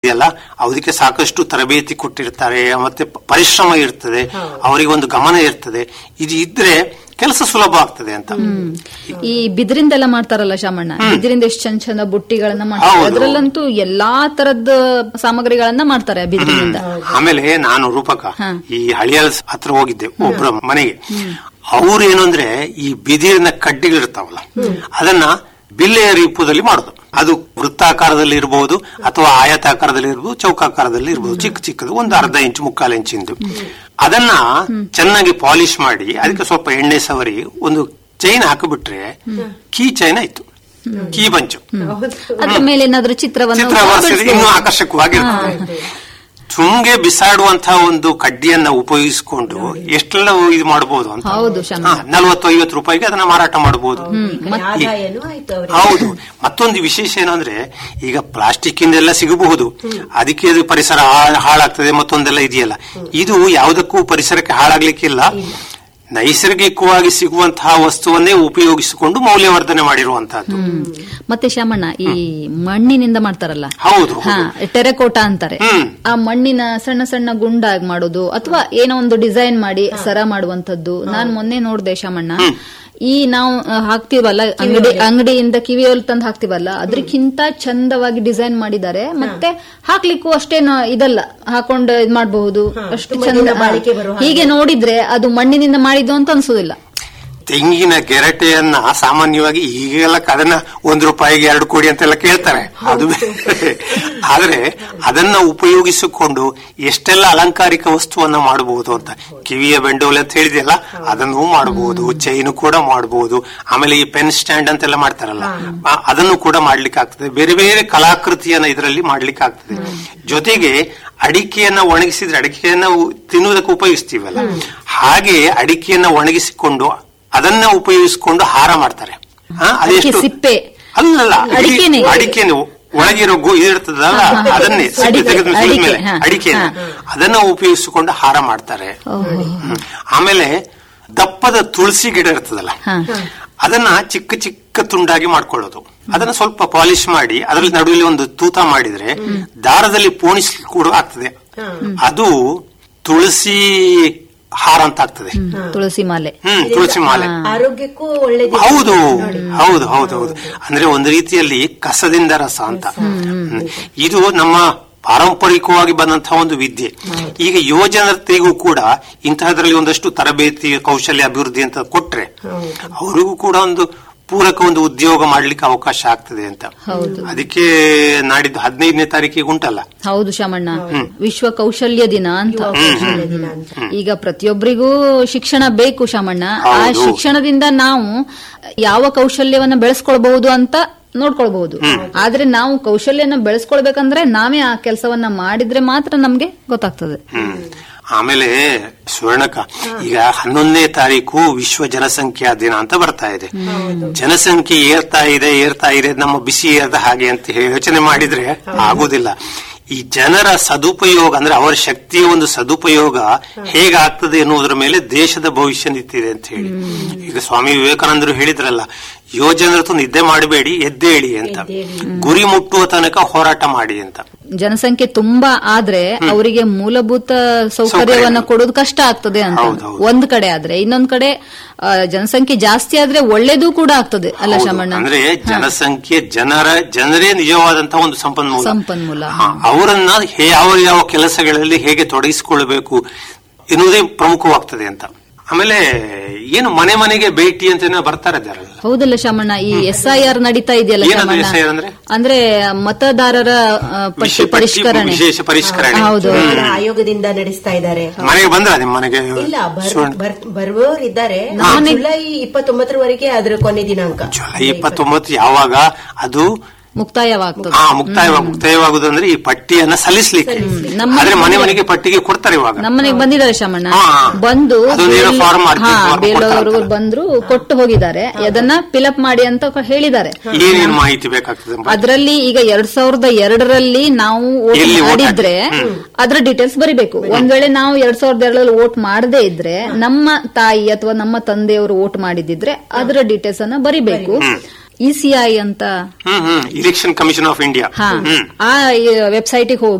ಇದೆಯಲ್ಲ ಅದಕ್ಕೆ ಸಾಕಷ್ಟು ತರಬೇತಿ ಕೊಟ್ಟಿರ್ತಾರೆ ಮತ್ತೆ ಪ- ಪರಿಶ್ರಮ ಇರ್ತದೆ ಅವರಿಗೆ ಒಂದು ಗಮನ ಇರ್ತದೆ ಇದು ಇದ್ರೆ ಕೆಲಸ ಸುಲಭ ಆಗ್ತದೆ ಅಂತ ಈ ಬಿದಿರಿಂದೆಲ್ಲ ಮಾಡ್ತಾರಲ್ಲ ಶಾಮಣ್ಣ ಬಿದಿರಿಂದ ಎಷ್ಟು ಚಂದ ಚಂದ ಬುಟ್ಟಿಗಳನ್ನ ಮಾಡ್ತಾರೆ ಹೌದು. ಅದ್ರಲ್ಲಂತೂ ಎಲ್ಲಾ ತರದ ಸಾಮಗ್ರಿಗಳನ್ನ ಮಾಡ್ತಾರೆ ಆ ಬಿದಿರಿನಿಂದ ಆಮೇಲೆ ನಾನು ರೂಪಕ ಹಾ. ಈ ಹಳಿಯಲ್ ಹತ್ರ ಹೋಗಿದ್ದೆ ಒಬ್ರ ಮನೆಗೆ ಅವ್ರು ಏನು ಅಂದ್ರೆ ಈ ಬಿದಿರಿನ ಕಡ್ಡಿಗಳಿರ್ತಾವಲ್ಲ ಅದನ್ನ ಬಿಲ್ಲೆಯ ರೂಪದಲ್ಲಿ ಮಾಡೋದು ಅದು ವೃತ್ತಾಕಾರದಲ್ಲಿ ಇರಬಹುದು ಅಥವಾ ಆಯತಾಕಾರದಲ್ಲಿ ಇರಬಹುದು ಚೌಕಾಕಾರದಲ್ಲಿ ಇರಬಹುದು ಚಿಕ್ಕ ಚಿಕ್ಕದು ಒಂದು ಅರ್ಧ ಇಂಚು ಮುಕ್ಕಾಲು ಇಂಚಿಂದು ಅದನ್ನ ಚೆನ್ನಾಗಿ ಪಾಲಿಶ್ ಮಾಡಿ ಅದಕ್ಕೆ ಸ್ವಲ್ಪ ಎಣ್ಣೆ ಸವರಿ ಒಂದು ಚೈನ್ ಹಾಕಿಬಿಟ್ರೆ ಕೀ ಚೈನ್ ಆಯ್ತು ಕೀ ಬಂಚು ಅದ್ರ ಮೇಲೆ ಏನಾದ್ರೂ ಚಿತ್ರವನ್ನು ಚಿತ್ರ ಬರ್ಸಿದ್ರೆ ಬಿಡಿಸ್ಬೋದು. ಇನ್ನೂ ಆಕರ್ಷಕವಾಗಿರ್ತದೆ ತುಂಗೆ ಬಿಸಾಡುವಂತಹ ಒಂದು ಕಡ್ಡಿಯನ್ನ ಉಪಯೋಗಿಸಿಕೊಂಡು ಎಷ್ಟೆಲ್ಲ ಇದು ಮಾಡಬಹುದು ಅಂತ ಹೌದು ಶಾಮ ಹಾ, ನಲವತ್ತು ಐವತ್ತು ರೂಪಾಯಿಗೆ ಅದನ್ನ ಮಾರಾಟ ಮಾಡಬಹುದು ಆದಾಯನೂ ಆಯ್ತು ಅವರಿಗೆ ಹೌದು ಮತ್ತೊಂದು ವಿಶೇಷ ಏನಂದ್ರೆ ಈಗ ಪ್ಲಾಸ್ಟಿಕ್ ಇಂದೆಲ್ಲ ಸಿಗಬಹುದು ಅದಕ್ಕೆ ಇದು ಪರಿಸರ ಹಾ- ಹಾಳಾಗ್ತದೆ ಮತ್ತೊಂದೆಲ್ಲ ಇದೆಯಲ್ಲ ಇದು ಯಾವುದಕ್ಕೂ ಪರಿಸರಕ್ಕೆ ಹಾಳಾಗ್ಲಿಕ್ಕಿಲ್ಲ ನೈಸರ್ಗಿಕವಾಗಿ ಸಿಗುವಂತಹ ವಸ್ತುವನ್ನೇ ಉಪಯೋಗಿಸಿಕೊಂಡು ಮೌಲ್ಯವರ್ಧನೆ ಮಾಡಿರುವಂತಹದ್ದು ಮತ್ತೆ ಶಾಮಣ್ಣ ಈ ಮಣ್ಣಿನಿಂದ ಮಾಡ್ತಾರಲ್ಲ ಹೌದು ಹಾ ಟೆರೆಕೋಟ ಅಂತಾರೆ ಹ್ಮ್. ಆ ಮಣ್ಣಿನ ಸಣ್ಣ ಸಣ್ಣ ಗುಂಡಾಗಿ ಮಾಡೋದು ಅಥವಾ ಏನೋ ಒಂದು ಡಿಸೈನ್ ಮಾಡಿ ಸರ ಮಾಡುವಂತದ್ದು ನಾನ್ ಮೊನ್ನೆ ನೋಡ್ದೆ ಶಾಮಣ್ಣ ಈ ನಾವು ಆ, ಹಾಕ್ತಿವಲ್ಲ ಅಂಗಡಿ ಅಂಗಡಿಯಿಂದ ಕಿವಿಯಲ್ಲಿ ತಂದು ಹಾಕ್ತಿವಲ್ಲ ಅದ್ರಕ್ಕಿಂತ ಚಂದವಾಗಿ ಡಿಸೈನ್ ಮಾಡಿದ್ದಾರೆ ಮತ್ತೆ ಹಾಕ್ಲಿಕ್ಕೂ ಅಷ್ಟೇನು ಇದಲ್ಲ ಹಾಕೊಂಡು ಇದ್ ಮಾಡಬಹುದು ಅಷ್ಟು ತುಂಬಾ ಚಂದ ದಿನ ಬಾಳಿಕೆ ಬರುವ ಹಾಗೆ. ಹೀಗೆ ನೋಡಿದ್ರೆ ಅದು ಮಣ್ಣಿನಿಂದ ಮಾಡಿದ್ದು ಅಂತ ಅನ್ಸೋದಿಲ್ಲ ತೆಂಗಿನ ಗೆರಟೆಯನ್ನ ಸಾಮಾನ್ಯವಾಗಿ ಈಗೆಲ್ಲ ಅದನ್ನ ಒಂದು ರೂಪಾಯಿಗೆ ಎರಡು ಕೋಟಿ ಅಂತೆಲ್ಲ ಕೇಳ್ತಾರೆ ಅದು ಬೇರೆ. ಆದ್ರೆ ಅದನ್ನ ಉಪಯೋಗಿಸಿಕೊಂಡು ಎಷ್ಟೆಲ್ಲ ಅಲಂಕಾರಿಕ ವಸ್ತುವನ್ನ ಮಾಡಬಹುದು ಅಂತ ಕಿವಿಯ ಬೆಂಡೋಲೆ ಅಂತ ಹೇಳಿದೆಯಲ್ಲ ಅದನ್ನು ಮಾಡಬಹುದು ಚೈನು ಕೂಡ ಮಾಡಬಹುದು ಆಮೇಲೆ ಈ ಪೆನ್ ಸ್ಟ್ಯಾಂಡ್ ಅಂತೆಲ್ಲ ಮಾಡ್ತಾರಲ್ಲ ಆ- ಅದನ್ನು ಕೂಡ ಮಾಡ್ಲಿಕ್ಕೆ ಆಗ್ತದೆ ಬೇರೆ ಬೇರೆ ಕಲಾಕೃತಿಯನ್ನ ಇದರಲ್ಲಿ ಮಾಡ್ಲಿಕ್ಕೆ ಆಗ್ತದೆ ಜೊತೆಗೆ ಅಡಿಕೆಯನ್ನ ಒಣಗಿಸಿದ್ರೆ ಅಡಿಕೆಯನ್ನ ಉ- ತಿನ್ನುವುದಕ್ಕೆ ಉಪಯೋಗಿಸ್ತೀವಲ್ಲ ಹಾಗೆ ಅಡಿಕೆಯನ್ನ ಒಣಗಿಸಿಕೊಂಡು ಅದನ್ನ ಉಪಯೋಗಿಸಿಕೊಂಡು ಹಾರ ಮಾಡ್ತಾರೆ ಹಾ, ಅದೆಷ್ಟು ಅಡಿಕೆ ಸಿಪ್ಪೆ. ಅಲ್ಲಲ್ಲ ಇಡೀ ಅಡಿಕೆನೆ. ಅಡಿಕೆನೆ ಒಳಗಿರೋ ಗು ಇರ್ತದಲ್ಲ ಅದನ್ನೇ ಸಿಪ್ಪೆ ಅಡಿಕೆ, ತೆಗೆದು ಅಡಿಕೆ, ಮೇಲೆ ಹಾ, ಅಡಿಕೆನ ಹಾ. ಅದನ್ನ ಉಪಯೋಗಿಸಿಕೊಂಡು ಹಾರ ಮಾಡ್ತಾರೆ ಹ್ಮ್. ಆಮೇಲೆ ದಪ್ಪದ ತುಳಸಿ ಗಿಡ ಇರ್ತದಲ್ಲ ಹಾ. ಅದನ್ನ ಚಿಕ್ಕ ಚಿಕ್ಕ ತುಂಡಾಗಿ ಮಾಡ್ಕೊಳ್ಳೋದು ಅದನ್ನ ಸ್ವಲ್ಪ ಪಾಲಿಶ್ ಮಾಡಿ ಅದರಲ್ಲಿ ನಡುವೆ ಒಂದು ತೂತ ಮಾಡಿದ್ರೆ ದಾರದಲ್ಲಿ ಪೋಣಿಸ್ಲಿಕ್ಕೆ ಕೂಡ ಆಗ್ತದೆ ಅದು ತುಳಸಿ ಹಾರ ಅಂತ ಆಗ್ತದೆ ತುಳಸಿ ಮಾಲೆ ಹ್ಮ್ ತುಳಸಿ ಮಾಲೆ ಆರೋಗ್ಯಕ್ಕೂ ಒಳ್ಳೇದು ಹೌದು ಹೌದು ಹೌದು ಹೌದು ಅಂದ್ರೆ ಒಂದು ರೀತಿಯಲ್ಲಿ ಕಸದಿಂದ ರಸ ಅಂತ ಹ್ಮ್. ಇದು ನಮ್ಮ ಪಾರಂಪರಿಕವಾಗಿ ಬಂದಂತಹ ಒಂದು ವಿದ್ಯೆ ಈಗ ಯುವ ಜನತೆಗೂ ಕೂಡ ಇಂತಹದ್ರಲ್ಲಿ ಒಂದಷ್ಟು ತರಬೇತಿ ಕೌಶಲ್ಯ ಅಭಿವೃದ್ಧಿ ಅಂತ ಕೊಟ್ರೆ ಅವರಿಗೂ ಕೂಡ ಒಂದು ಪೂರಕ ಒಂದು ಉದ್ಯೋಗ ಮಾಡ್ಲಿಕ್ಕೆ ಅವಕಾಶ ಆಗ್ತದೆ ಅಂತ ಹೌದು. ಅದಕ್ಕೆ ನಾಡಿದ್ದು ಹದಿನೈದನೇ ತಾರೀಕಿಗೆ ಉಂಟಲ್ಲ ಹೌದು ಶಾಮಣ್ಣ ವಿಶ್ವ ಕೌಶಲ್ಯ ದಿನ ಅಂತ ಕೌಶಲ್ಯ ದಿನ ಅಂತ ಈಗ ಪ್ರತಿಯೊಬ್ಬರಿಗೂ ಶಿಕ್ಷಣ ಬೇಕು ಶಾಮಣ್ಣ ಆ ಹೌದು. ಶಿಕ್ಷಣದಿಂದ ನಾವು ಯಾವ ಕೌಶಲ್ಯವನ್ನ ಬೆಳೆಸ್ಕೊಳ್ಬಹುದು ಅಂತ ನೋಡ್ಕೊಳ್ಬಹುದು ಆದ್ರೆ ನಾವು ಕೌಶಲ್ಯನ ಬೆಳೆಸ್ಕೊಳ್ಬೇಕಂದ್ರೆ ನಾವೇ ಆ ಕೆಲಸವನ್ನ ಮಾಡಿದ್ರೆ ಮಾತ್ರ ನಮ್ಗೆ ಗೊತ್ತಾಗ್ತದೆ ಹ್ಮ್. ಆಮೇಲೆ ಸುವರ್ಣಕ ಈಗ ಹನ್ನೊಂದನೇ ತಾರೀಕು ವಿಶ್ವ ಜನಸಂಖ್ಯಾ ದಿನ ಅಂತ ಬರ್ತಾ ಇದೆ ಜನಸಂಖ್ಯೆ ಏರ್ತಾ ಇದೆ ಏರ್ತಾ ಇದೆ ನಮ್ಮ ಬಿಸಿ ಏರ್ದ ಹಾಗೆ ಅಂತ ಹೇಳಿ ಯೋಚನೆ ಮಾಡಿದ್ರೆ ಆಗುದಿಲ್ಲ ಈ ಜನರ ಸದುಪಯೋಗ ಅಂದ್ರೆ ಅವರ ಶಕ್ತಿಯ ಒಂದು ಸದುಪಯೋಗ ಹೇಗಾಗ್ತದೆ ಎನ್ನುವುದರ ಮೇಲೆ ದೇಶದ ಭವಿಷ್ಯ ನಿಂತಿದೆ ಅಂತ ಹೇಳಿ ಈಗ ಸ್ವಾಮಿ ವಿವೇಕಾನಂದರು ಹೇಳಿದ್ರಲ್ಲ ಯೋಜನರತು ನಿದ್ದೆ ಮಾಡಬೇಡಿ ಎದ್ದೇಳಿ ಅಂತ ಗುರಿ ಮುಟ್ಟುವ ತನಕ ಹೋರಾಟ ಮಾಡಿ ಅಂತ ಜನಸಂಖ್ಯೆ ತುಂಬಾ ಆದ್ರೆ ಅವರಿಗೆ ಮೂಲಭೂತ ಸೌಕರ್ಯವನ್ನ ಕೊಡೋದು ಕಷ್ಟ ಆಗ್ತದೆ ಅಂತ ಹೌದು, ಹೌದು. ಒಂದ್ ಕಡೆ ಆದ್ರೆ ಇನ್ನೊಂದ್ ಕಡೆ ಆ, ಜನಸಂಖ್ಯೆ ಜಾಸ್ತಿ ಆದ್ರೆ ಒಳ್ಳೇದು ಕೂಡ ಆಗ್ತದೆ ಅಲ್ಲ ಹೌದು. ಶಾಮಣ್ಣ ಅಂದ್ರೆ ಜನಸಂಖ್ಯೆ ಜನರ ಜನರೇ ನಿಜವಾದಂತಹ ಒಂದು ಸಂಪನ್ಮೂಲ ಸಂಪನ್ಮೂಲ. ಹಾ, ಅವರನ್ನ ಹೇ- ಯಾವ ಯಾವ ಕೆಲಸಗಳಲ್ಲಿ ಹೇಗೆ ತೊಡಗಿಸಿಕೊಳ್ಬೇಕು ಎನ್ನುವುದೇ ಪ್ರಮುಖವಾಗ್ತದೆ ಅಂತ ಆಮೇಲೆ ಏನು ಮನೆ ಮನೆಗೆ ಭೇಟಿ ಅಂತ ಏನೋ ಬರ್ತಾರೆ ಜನರೆಲ್ಲ. ಹೌದಲ್ಲ ಶಾಮಣ್ಣ ಈ ಎಸ್ ಐ ಆರ್ ನಡೀತಾ ಇದೆಯಲ್ಲ ಏನದು ಶಾಮಣ್ಣ SIR ಅಂದ್ರೆ? ಅಂದ್ರೆ ಮತದಾರರ ಆ, ಪಟ್ಟಿ ವಿಶೇಷ ಪಟ್ಟಿ- ಪರಿಷ್ಕರಣೆ ವಿಶೇಷ ಪರಿಷ್ಕರಣೆ ಹೌದು ಚುನಾವಣಾ ಆಯೋಗದಿಂದ ನಡೆಸ್ತಾ ಇದ್ದಾರೆ ಮನೆಗೆ ಬಂದ್ರ ನಿಮ್ಮ ಮನೆಗೆ ಇಲ್ಲ ಬರ್- ಸುವರ್ಣ? ಬರ್- ಬರುವವರಿದ್ದಾರೆ ಜುಲೈ ಇಪ್ಪತ್ತೊಂಬತ್ತರವರೆಗೆ ಅದ್ರ ಕೊನೆ ದಿನಾಂಕ ಜುಲೈ ಇಪ್ಪತ್ತೊಂಬತ್ತು ಯಾವಾಗ ಅದು ಮುಕ್ತಾಯವಾಗ್ತದೆ ಆ ಮುಕ್ತಾಯ ಮುಕ್ತಾಯವಾಗುದಂದ್ರೆ ಈ ಪಟ್ಟಿಯನ್ನ ಸಲ್ಲಿಸ್ಲಿಕ್ಕೆ ನಮ್ಮ ಆದ್ರೆ ಮನೆ ಮನೆಗೆ ಪಟ್ಟಿಗೆ ಕೊಡ್ತಾರೆ ಇವಾಗ ನಮ್ಮನೆಗೆ ಬಂದಿದ್ದಾರೆ ಶಾಮಣ್ಣ ಹಾ. ಬಂದು ಅದೊಂದೇನೋ ಬೇಲ್- form ಮಾಡ್ತೀವಿ, ಹಾ, form ಬೇಲೂರು ಕೊಡ್ತಾರೆ. ಬಂದ್ರು ಕೊಟ್ಟು ಹೋಗಿದ್ದಾರೆ ಅದನ್ನ ಫಿಲಪ್ ಮಾಡಿ ಅಂತ ಕ- ಹೇಳಿದ್ದಾರೆ ಏನೇನು ಮಾಹಿತಿ ಬೇಕಾಗ್ತದೆ ಅಂತ? ಅದರಲ್ಲಿ ಈಗ ಎರಡ್ ಸಾವಿರದ ಎರಡರಲ್ಲಿ ನಾವು ವೋಟ್ ಎಲ್ಲಿ vote ಮಾಡಿದ್ರೆ ಅದ್ರ ಡೀಟೇಲ್ಸ್ ಬರಿಬೇಕು ಒಂದ್ ವೇಳೆ ನಾವು ಎರಡ್ ಸಾವಿರದ ಎರಡರಲ್ಲಿ ವೋಟ್ ಮಾಡದೇ ಇದ್ರೆ ನಮ್ಮ ತಾಯಿ ಅಥವಾ ನಮ್ಮ ತಂದೆಯವರು ವೋಟ್ ಮಾಡಿದಿದ್ರೆ ಅದರ ಡೀಟೇಲ್ಸ್ ಅನ್ನ ಬರಿಬೇಕು ಇಸಿಐ ಅಂತ hmm hmm election commission of India ಹಾ ಹ್ಮ್ ಆ ವೆಬ್ಸೈಟಿಗೆ ಹೋಗಿ